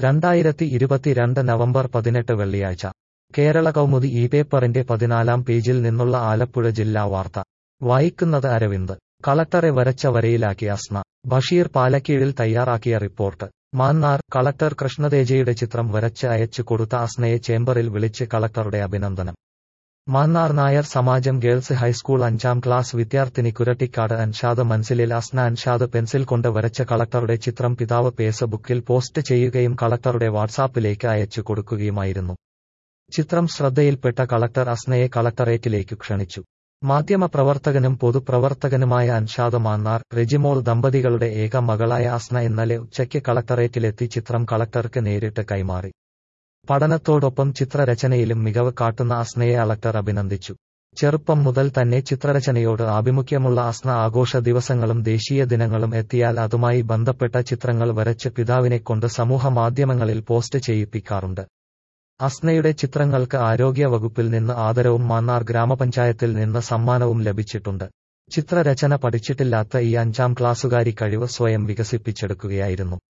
രണ്ടായിരത്തി ഇരുപത്തിരണ്ട് നവംബർ പതിനെട്ട് വെള്ളിയാഴ്ച കേരള കൗമുദി ഈ പേപ്പറിന്റെ പതിനാലാം പേജിൽ നിന്നുള്ള ആലപ്പുഴ ജില്ലാ വാർത്ത വായിക്കുന്നത് അരവിന്ദ് കളക്ടറെ വരച്ച വരയിലാക്കി അസ്ന ബഷീർ പാലക്കീഴിൽ തയ്യാറാക്കിയ റിപ്പോർട്ട് മാന്നാർ കളക്ടർ കൃഷ്ണതേജയുടെ ചിത്രം വരച്ച് അയച്ചു കൊടുത്ത അസ്നയെ ചേംബറിൽ വിളിച്ച് കളക്ടറുടെ അഭിനന്ദനം മാന്നാർ നായർ സമാജം ഗേൾസ് ഹൈസ്കൂൾ അഞ്ചാം ക്ലാസ് വിദ്യാർത്ഥിനി കുരട്ടിക്കാട് അൻഷാദ് മൻസിലിൽ അസ്ന അൻഷാദ് പെൻസിൽ കൊണ്ട് വരച്ച കളക്ടറുടെ ചിത്രം പിതാവ് ഫേസ്ബുക്കിൽ പോസ്റ്റ് ചെയ്യുകയും കളക്ടറുടെ വാട്സാപ്പിലേക്ക് അയച്ചു കൊടുക്കുകയുമായിരുന്നു ചിത്രം ശ്രദ്ധയിൽപ്പെട്ട കളക്ടർ അസ്നയെ കളക്ടറേറ്റിലേക്ക് ക്ഷണിച്ചു മാധ്യമപ്രവർത്തകനും പൊതുപ്രവർത്തകനുമായ അൻഷാദ് മാന്നാർ റെജിമോൾ ദമ്പതികളുടെ ഏക മകളായ അസ്ന ഇന്നലെ ഉച്ചയ്ക്ക് കളക്ടറേറ്റിലെത്തി ചിത്രം കളക്ടർക്ക് നേരിട്ട് കൈമാറി പഠനത്തോടൊപ്പം ചിത്രരചനയിലും മികവ് കാട്ടുന്ന അസ്നയെ കളക്ടർ അഭിനന്ദിച്ചു ചെറുപ്പം മുതൽ തന്നെ ചിത്രരചനയോട് ആഭിമുഖ്യമുള്ള അസ്ന ആഘോഷ ദിവസങ്ങളും ദേശീയ ദിനങ്ങളും എത്തിയാൽ അതുമായി ബന്ധപ്പെട്ട ചിത്രങ്ങൾ വരച്ച് പിതാവിനെക്കൊണ്ട് സമൂഹ മാധ്യമങ്ങളിൽ പോസ്റ്റ് ചെയ്യിപ്പിക്കാറുണ്ട് അസ്നയുടെ ചിത്രങ്ങൾക്ക് ആരോഗ്യ വകുപ്പിൽ നിന്ന് ആദരവും മാന്നാർ ഗ്രാമപഞ്ചായത്തിൽ നിന്ന് സമ്മാനവും ലഭിച്ചിട്ടുണ്ട് ചിത്രരചന പഠിച്ചിട്ടില്ലാത്ത ഈ അഞ്ചാം ക്ലാസ്സുകാരി കഴിവ് സ്വയം വികസിപ്പിച്ചെടുക്കുകയായിരുന്നു